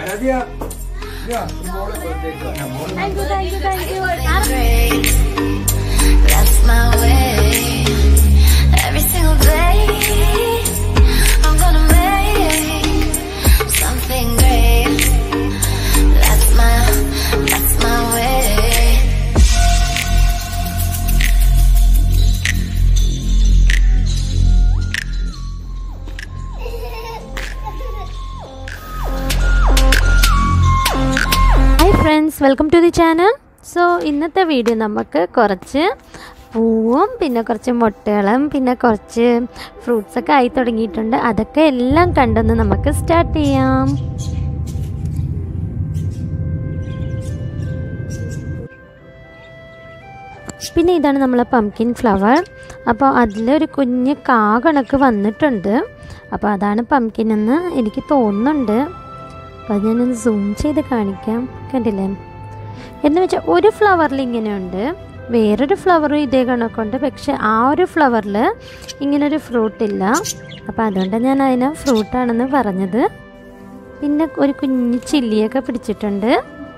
ആരാധ്യ ഇതാ, മോളെ പുറത്തേക്ക് വാ. മോള് thank you thank you thank you That's my way. Every single day, I'm gonna make something great. That's my, that's my way. Hi friends welcome to the channel so ഇന്നത്തെ video നമുക്ക് കുറച്ച് പൂവും പിന്നെ കുറച്ച് മുട്ടകളും പിന്നെ കുറച്ച് ഫ്രൂട്ട്സൊക്കെ ആയി തുടങ്ങിയിട്ടുണ്ട് അതൊക്കെ എല്ലാം കണ്ടൊന്ന് നമുക്ക് സ്റ്റാർട്ട് ചെയ്യാം പിന്നെ ഇതാണ് നമ്മളെ പംകിൻ ഫ്ലവർ അപ്പോൾ അതിലൊരു കുഞ്ഞ് കാ കണക്ക് വന്നിട്ടുണ്ട് അപ്പോൾ അതാണ് പംകിൻ എന്ന് എനിക്ക് തോന്നുന്നുണ്ട് അപ്പോൾ അത് ഞാനൊന്ന് സൂം ചെയ്ത് കാണിക്കാം കണ്ടില്ലേ എന്ന് വെച്ചാൽ ഒരു ഫ്ലവറിൽ ഇങ്ങനെയുണ്ട് വേറൊരു ഫ്ലവറും ഇതേ കണക്കുണ്ട് പക്ഷെ ആ ഒരു ഫ്ലവറിൽ ഇങ്ങനൊരു ഫ്രൂട്ട് ഇല്ല അപ്പോൾ അതുകൊണ്ടാണ് ഞാൻ അതിനെ ഫ്രൂട്ടാണെന്ന് പറഞ്ഞത് പിന്നെ ഒരു കുഞ്ഞ് ചില്ലിയൊക്കെ പിടിച്ചിട്ടുണ്ട്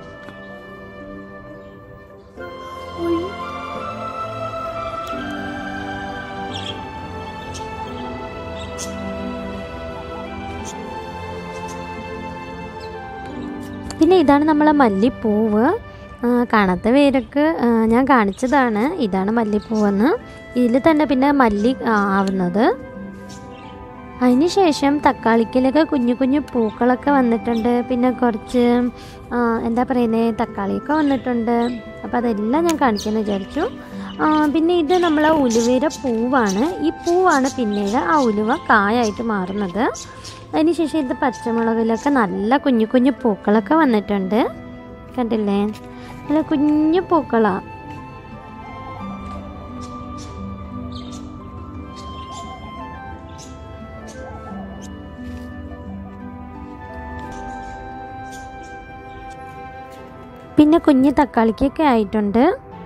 പിന്നെ ഇതാണ് നമ്മളെ മല്ലിപ്പൂവ് ആ, കാണാത്ത പേരൊക്കെ ആ, ഞാൻ കാണിച്ചതാണ് ഇതാണ് മല്ലിപ്പൂവെന്ന് ഇതിൽ തന്നെ പിന്നെ മല്ലി ആ, ആവുന്നത് അതിനുശേഷം തക്കാളിക്കലൊക്കെ കുഞ്ഞു കുഞ്ഞു പൂക്കളൊക്കെ വന്നിട്ടുണ്ട് പിന്നെ കുറച്ച് ആ, എന്താ പറയുന്നത് തക്കാളിയൊക്കെ വന്നിട്ടുണ്ട് അപ്പോൾ അതെല്ലാം ഞാൻ കാണിക്കാമെന്ന് വിചാരിച്ചു ആ, പിന്നെ ഇത് നമ്മളെ ഉലുവയുടെ പൂവാണ് ഈ പൂവാണ് പിന്നീട് ആ ഉലുവ കായായിട്ട് മാറുന്നത് അതിനുശേഷം ഇത് പച്ചമുളകിലൊക്കെ നല്ല കുഞ്ഞു കുഞ്ഞു പൂക്കളൊക്കെ വന്നിട്ടുണ്ട് കണ്ടില്ലേ നല്ല കുഞ്ഞു പൂക്കളാണ് പിന്നെ കുഞ്ഞു തക്കാളിക്കൊക്കെ ആയിട്ടുണ്ട്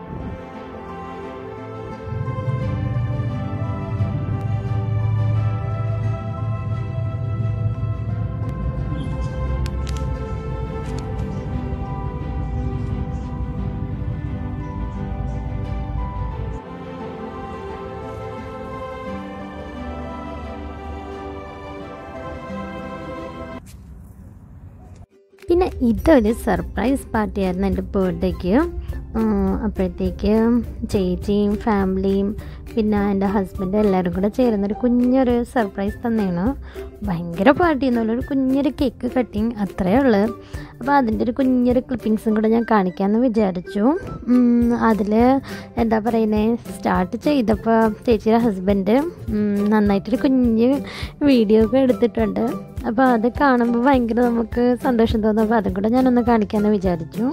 പിന്നെ ഇതൊരു സർപ്രൈസ് പാർട്ടിയായിരുന്നു എൻ്റെ ബർത്ത്ഡേക്ക് അപ്പോഴത്തേക്ക് ചേച്ചിയും ഫാമിലിയും പിന്നെ എൻ്റെ ഹസ്ബൻഡും എല്ലാവരും കൂടെ ചേരുന്നൊരു കുഞ്ഞൊരു സർപ്രൈസ് തന്നെയാണ് ഭയങ്കര പാർട്ടി ഒന്നുമില്ല ഒരു കുഞ്ഞൊരു കേക്ക് കട്ടിങ് അത്രയേ ഉള്ളൂ അപ്പോൾ അതിൻ്റെ ഒരു കുഞ്ഞൊരു ക്ലിപ്പിങ്സും കൂടെ ഞാൻ കാണിക്കാമെന്ന് വിചാരിച്ചു അതിൽ എന്താ പറയുന്നത് സ്റ്റാർട്ട് ചെയ്തപ്പോൾ ചേച്ചിയുടെ ഹസ്ബൻഡ് നന്നായിട്ടൊരു കുഞ്ഞ് വീഡിയോ ഒക്കെ എടുത്തിട്ടുണ്ട് അപ്പോൾ അത് കാണുമ്പോൾ ഭയങ്കര നമുക്ക് സന്തോഷം തോന്നും അപ്പോൾ അതും കൂടെ ഞാനൊന്ന് കാണിക്കാമെന്ന് വിചാരിച്ചു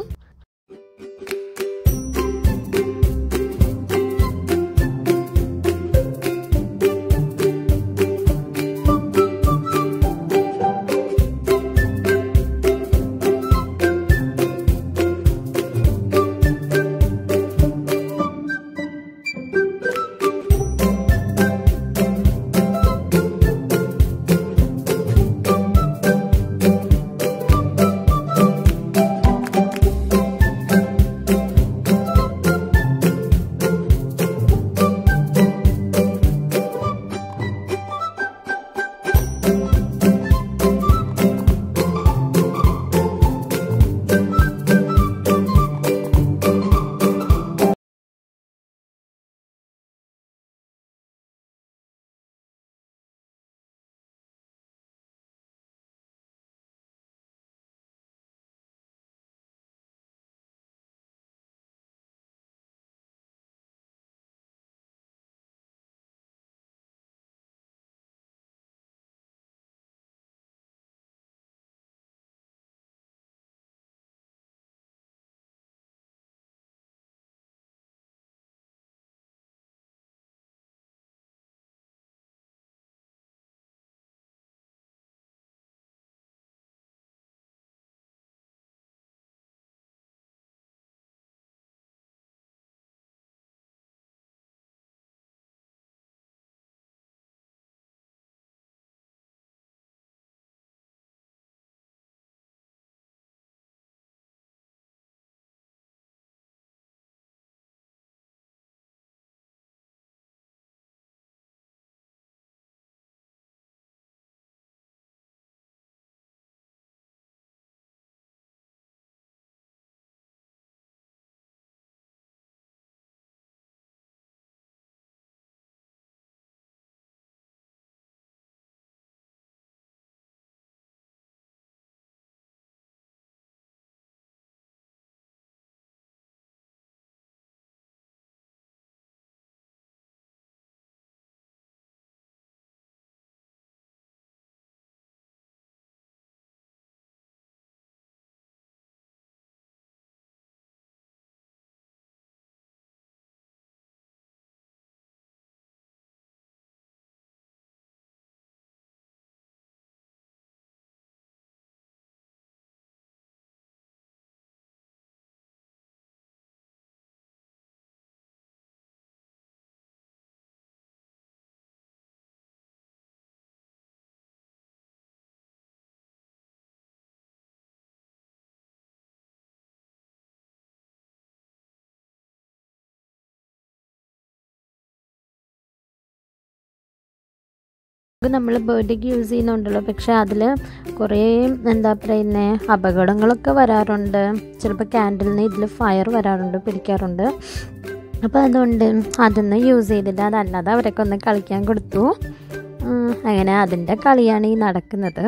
നമ്മൾ ബർത്ത്ഡേക്ക് യൂസ് ചെയ്യുന്നുണ്ടല്ലോ പക്ഷേ അതിൽ കുറേ എന്താ പറയുന്നത് അപകടങ്ങളൊക്കെ വരാറുണ്ട് ചിലപ്പോൾ ക്യാൻഡിലിന് ഇതിൽ ഫയർ വരാറുണ്ട് പിടിക്കാറുണ്ട് അപ്പോൾ അതുകൊണ്ട് അതൊന്നും യൂസ് ചെയ്തില്ല അതല്ലാതെ അവരൊക്കെ ഒന്ന് കളിക്കാൻ കൊടുത്തു ഉം, അങ്ങനെ അതിൻ്റെ കളിയാണ് ഈ നടക്കുന്നത്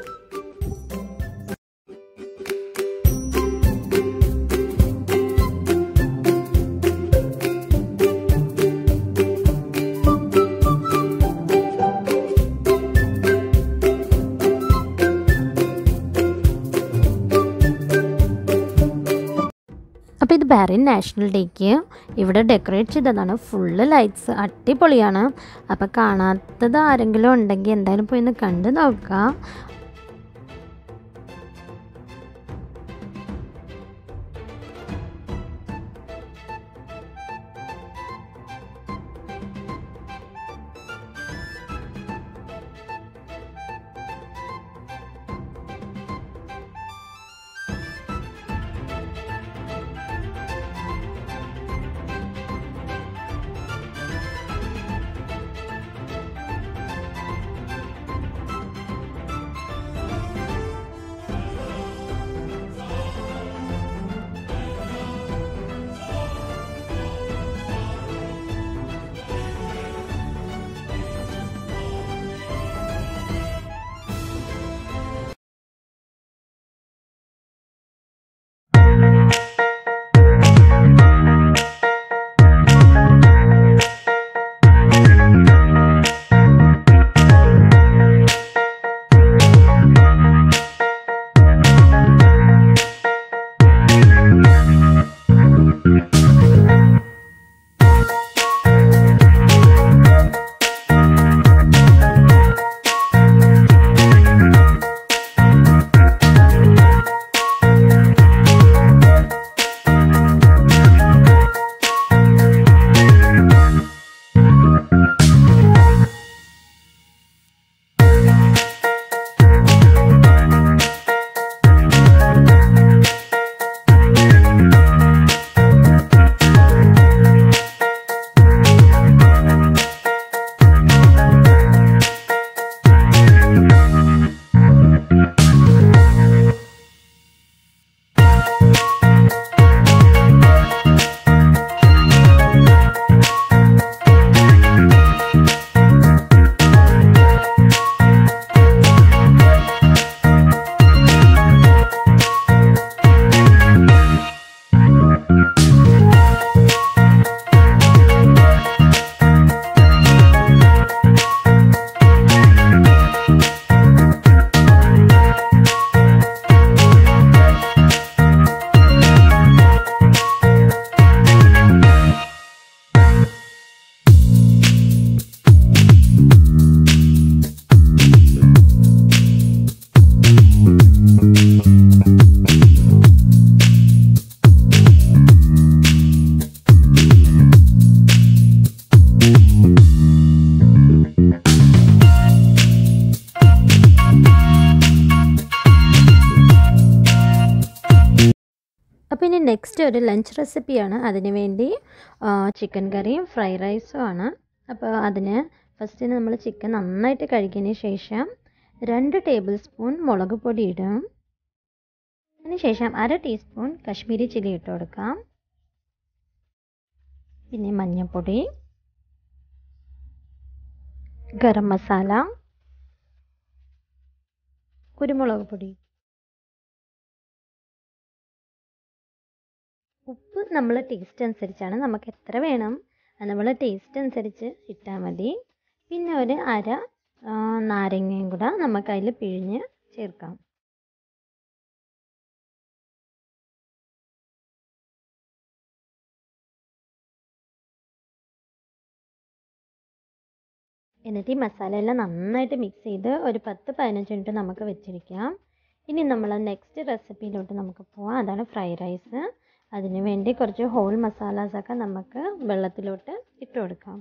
അപ്പോൾ ഇത് ബാരിൻ നാഷണൽ ഡേക്ക് ഇവിടെ ഡെക്കറേറ്റ് ചെയ്തതാണ് ഫുള്ള് ലൈറ്റ്സ് അടിപൊളിയാണ് അപ്പോൾ കാണാത്തത് ആരെങ്കിലും ഉണ്ടെങ്കിൽ എന്തായാലും പോയി ഒന്ന് കണ്ടു നോക്കുക അപ്പോൾ ഇനി നെക്സ്റ്റ് ഒരു ലഞ്ച് റെസിപ്പിയാണ് അതിന് വേണ്ടി ചിക്കൻ കറിയും ഫ്രൈ റൈസും ആണ് അപ്പോൾ അതിന് ഫസ്റ്റ് നമ്മൾ ചിക്കൻ നന്നായിട്ട് കഴുകിയതിന് ശേഷം രണ്ട് ടേബിൾ സ്പൂൺ മുളക് പൊടി ഇടും അതിനുശേഷം അര ടീസ്പൂൺ കശ്മീരി ചില്ലി ഇട്ട് കൊടുക്കാം പിന്നെ മഞ്ഞൾപ്പൊടി ഗരം മസാല കുരുമുളക് പൊടി ഉപ്പ് നമ്മൾ ടേസ്റ്റ് അനുസരിച്ചാണ് നമുക്ക് എത്ര വേണം അത് നമ്മൾ ടേസ്റ്റ് അനുസരിച്ച് ഇട്ടാൽ മതി പിന്നെ ഒരു അര ആ, നാരങ്ങയും കൂടെ നമുക്ക് അതിൽ പിഴിഞ്ഞ് ചേർക്കാം എന്നിട്ട് ഈ മസാല എല്ലാം നന്നായിട്ട് മിക്സ് ചെയ്ത് ഒരു പത്ത് പതിനഞ്ച് മിനിറ്റ് നമുക്ക് വെച്ചിരിക്കാം ഇനി നമ്മൾ നെക്സ്റ്റ് റെസിപ്പിയിലോട്ട് നമുക്ക് പോവാം അതാണ് ഫ്രൈ റൈസ് അതിന് വേണ്ടി കുറച്ച് ഹോൾ മസാലാസൊക്കെ നമുക്ക് വെള്ളത്തിലോട്ട് ഇട്ട് കൊടുക്കാം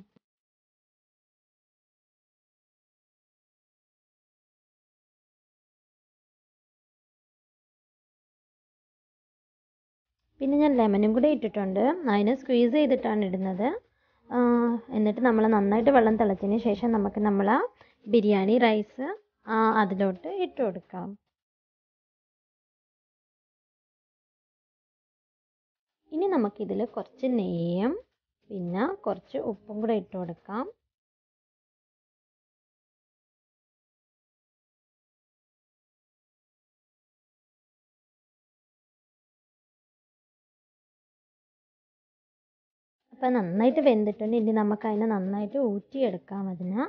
പിന്നെ ഞാൻ ലെമനും കൂടെ ഇട്ടിട്ടുണ്ട് അതിനെ സ്ക്വീസ് ചെയ്തിട്ടാണ് ഇടുന്നത് ആ, എന്നിട്ട് നമ്മൾ നന്നായിട്ട് വെള്ളം തിളച്ചതിന് ശേഷം നമുക്ക് നമ്മൾ ആ ബിരിയാണി റൈസ് അതിലോട്ട് ഇട്ട് കൊടുക്കാം ഇനി നമുക്കിതിൽ കുറച്ച് നെയ്യും പിന്നെ കുറച്ച് ഉപ്പും കൂടെ ഇട്ട് കൊടുക്കാം അപ്പം നന്നായിട്ട് വെന്തിട്ടുണ്ട് ഇനി നമുക്ക് അതിനെ നന്നായിട്ട് ഊറ്റിയെടുക്കാം അതിന്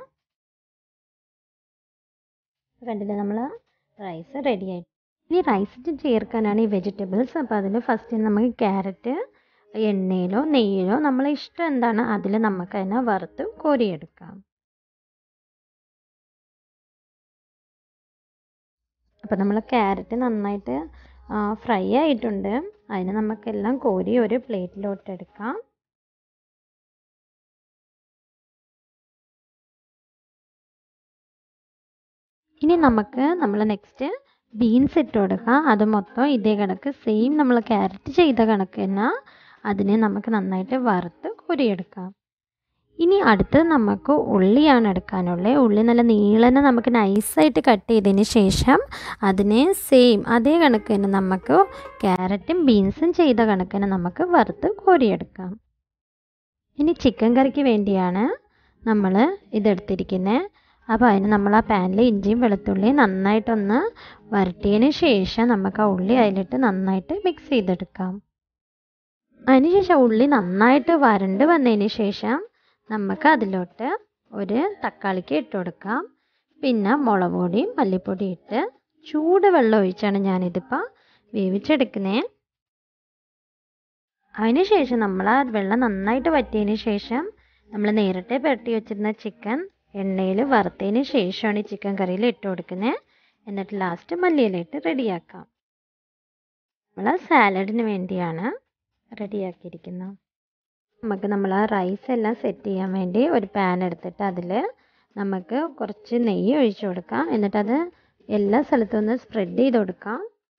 കണ്ടില്ലേ നമ്മൾ റൈസ് റെഡി ആയി ഇനി റൈസിൽ ചേർക്കാനാണ് ഈ വെജിറ്റബിൾസ് അപ്പോൾ അതിൽ ഫസ്റ്റ് നമുക്ക് ക്യാരറ്റ് എണ്ണയിലോ നെയ്യിലോ നമ്മളെ ഇഷ്ടം എന്താണ് അതിൽ നമുക്ക് അതിനെ വറുത്ത് കോരിയെടുക്കാം അപ്പോൾ നമ്മൾ ക്യാരറ്റ് നന്നായിട്ട് ഫ്രൈ ആയിട്ടുണ്ട് അതിന് നമുക്കെല്ലാം കോരി ഒരു പ്ലേറ്റിലോട്ട് എടുക്കാം ഇനി നമുക്ക് നമ്മൾ നെക്സ്റ്റ് ബീൻസ് ഇട്ട് കൊടുക്കാം അത് മൊത്തം ഇതേ കണക്ക് സെയിം നമ്മൾ ക്യാരറ്റ് ചെയ്ത കണക്ക് തന്നെ അതിനെ നമുക്ക് നന്നായിട്ട് വറുത്ത് കോരിയെടുക്കാം ഇനി അടുത്ത് നമുക്ക് ഉള്ളിയാണ് എടുക്കാനുള്ളത് ഉള്ളി നല്ല നീളനെ നമുക്ക് നൈസായിട്ട് കട്ട് ചെയ്തതിന് ശേഷം അതിനെ സെയിം അതേ കണക്ക് തന്നെ നമുക്ക് ക്യാരറ്റും ബീൻസും ചെയ്ത കണക്ക് തന്നെ നമുക്ക് വറുത്ത് കോരിയെടുക്കാം ഇനി ചിക്കൻ കറിക്ക് വേണ്ടിയാണ് നമ്മൾ ഇതെടുത്തിരിക്കുന്നത് അപ്പോൾ അതിന് നമ്മൾ ആ പാനിൽ ഇഞ്ചിയും വെളുത്തുള്ളിയും നന്നായിട്ടൊന്ന് വരട്ടിയതിന് ശേഷം നമുക്ക് ആ ഉള്ളി അതിലിട്ട് നന്നായിട്ട് മിക്സ് ചെയ്തെടുക്കാം അതിനുശേഷം ഉള്ളി നന്നായിട്ട് വരണ്ട് വന്നതിന് ശേഷം നമുക്ക് അതിലോട്ട് ഒരു തക്കാളിക്ക് ഇട്ട് കൊടുക്കാം പിന്നെ മുളക് പൊടിയും മല്ലിപ്പൊടി ഇട്ട് ചൂട് വെള്ളം ഒഴിച്ചാണ് ഞാനിതിപ്പോൾ വേവിച്ചെടുക്കുന്നത് അതിനുശേഷം നമ്മൾ ആ വെള്ളം നന്നായിട്ട് വറ്റിയതിന് ശേഷം നമ്മൾ നേരത്തെ പുരട്ടി വെച്ചിരുന്ന ചിക്കൻ എണ്ണയിൽ വറുത്തതിന് ശേഷമാണ് ഈ ചിക്കൻ കറിയിൽ ഇട്ട് കൊടുക്കുന്നത് എന്നിട്ട് ലാസ്റ്റ് മല്ലിയിലിട്ട് റെഡിയാക്കാം നമ്മൾ സാലഡിന് വേണ്ടിയാണ് റെഡിയാക്കിയിരിക്കുന്നത് നമുക്ക് നമ്മൾ ആ റൈസ് എല്ലാം സെറ്റ് ചെയ്യാൻ വേണ്ടി ഒരു പാൻ എടുത്തിട്ട് അതിൽ നമുക്ക് കുറച്ച് നെയ്യ് ഒഴിച്ചു കൊടുക്കാം എന്നിട്ടത് എല്ലാ സ്ഥലത്തും ഒന്ന് സ്പ്രെഡ് ചെയ്ത് കൊടുക്കാം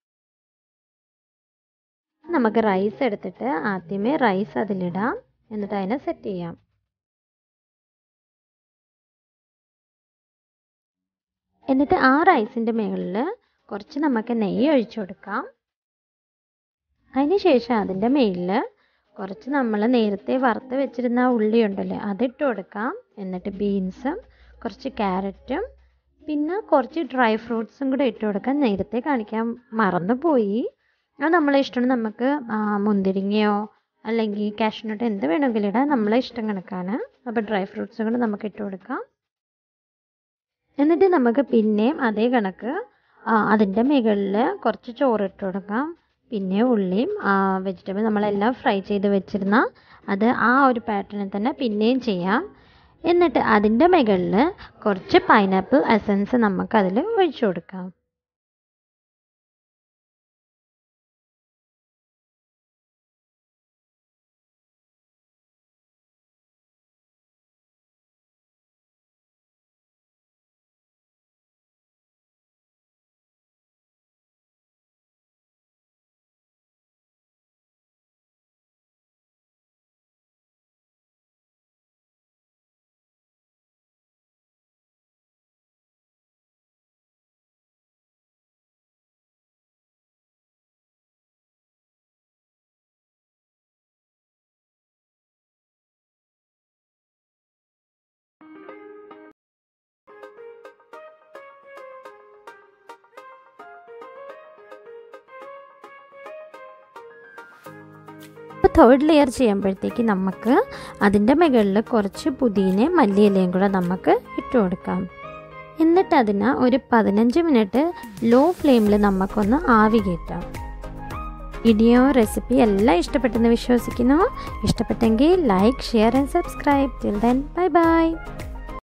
നമുക്ക് റൈസ് എടുത്തിട്ട് ആദ്യമേ റൈസ് അതിലിടാം എന്നിട്ട് അതിനെ സെറ്റ് ചെയ്യാം എന്നിട്ട് ആ റൈസിൻ്റെ മുകളിൽ കുറച്ച് നമുക്ക് നെയ്യ് ഒഴിച്ചു കൊടുക്കാം അതിന് ശേഷം അതിൻ്റെ മുകളിൽ കുറച്ച് നമ്മൾ നേരത്തെ വറുത്ത് വെച്ചിരുന്ന ആ ഉള്ളി ഉണ്ടല്ലേ അതിട്ട് കൊടുക്കാം എന്നിട്ട് ബീൻസും കുറച്ച് ക്യാരറ്റും പിന്നെ കുറച്ച് ഡ്രൈ ഫ്രൂട്ട്സും കൂടെ ഇട്ട് കൊടുക്കാം നേരത്തെ കാണിക്കാൻ മറന്നുപോയി അത് നമ്മളെ ഇഷ്ടമാണ് നമുക്ക് മുന്തിരിങ്ങയോ അല്ലെങ്കിൽ കാഷ്നട്ട് എന്ത് വേണമെങ്കിലും ഇടാം നമ്മളെ ഇഷ്ടം കണക്കാണ് അപ്പോൾ ഡ്രൈ ഫ്രൂട്ട്സും കൂടെ നമുക്ക് ഇട്ട് കൊടുക്കാം എന്നിട്ട് നമുക്ക് പിന്നെയും അതേ കണക്ക് അതിൻ്റെ മുകളിൽ കുറച്ച് ചോറ് ഇട്ട് കൊടുക്കാം പിന്നെ ഉള്ളിയും വെജിറ്റബിൾ നമ്മളെല്ലാം ഫ്രൈ ചെയ്ത് വെച്ചിരുന്ന അത് ആ ഒരു പാറ്റേണിൽ തന്നെ പിന്നെയും ചെയ്യാം എന്നിട്ട് അതിൻ്റെ മുകളിൽ കുറച്ച് പൈനാപ്പിൾ എസൻസ് നമുക്ക് അതിൽ ഒഴിച്ചു കൊടുക്കാം ഇപ്പോൾ തേർഡ് ലെയർ ചെയ്യുമ്പോഴത്തേക്ക് നമുക്ക് അതിൻ്റെ മുകളിൽ കുറച്ച് പുതിനയും മല്ലിയിലയും കൂടെ നമുക്ക് ഇട്ട് കൊടുക്കാം എന്നിട്ട് അതിന് ഒരു പതിനഞ്ച് മിനിറ്റ് ലോ ഫ്ലെയിമിൽ നമുക്കൊന്ന് ആവി കയറ്റാം വീഡിയോ റെസിപ്പി എല്ലാം ഇഷ്ടപ്പെട്ടെന്ന് വിശ്വസിക്കുന്നു ഇഷ്ടപ്പെട്ടെങ്കിൽ like share and subscribe till then bye by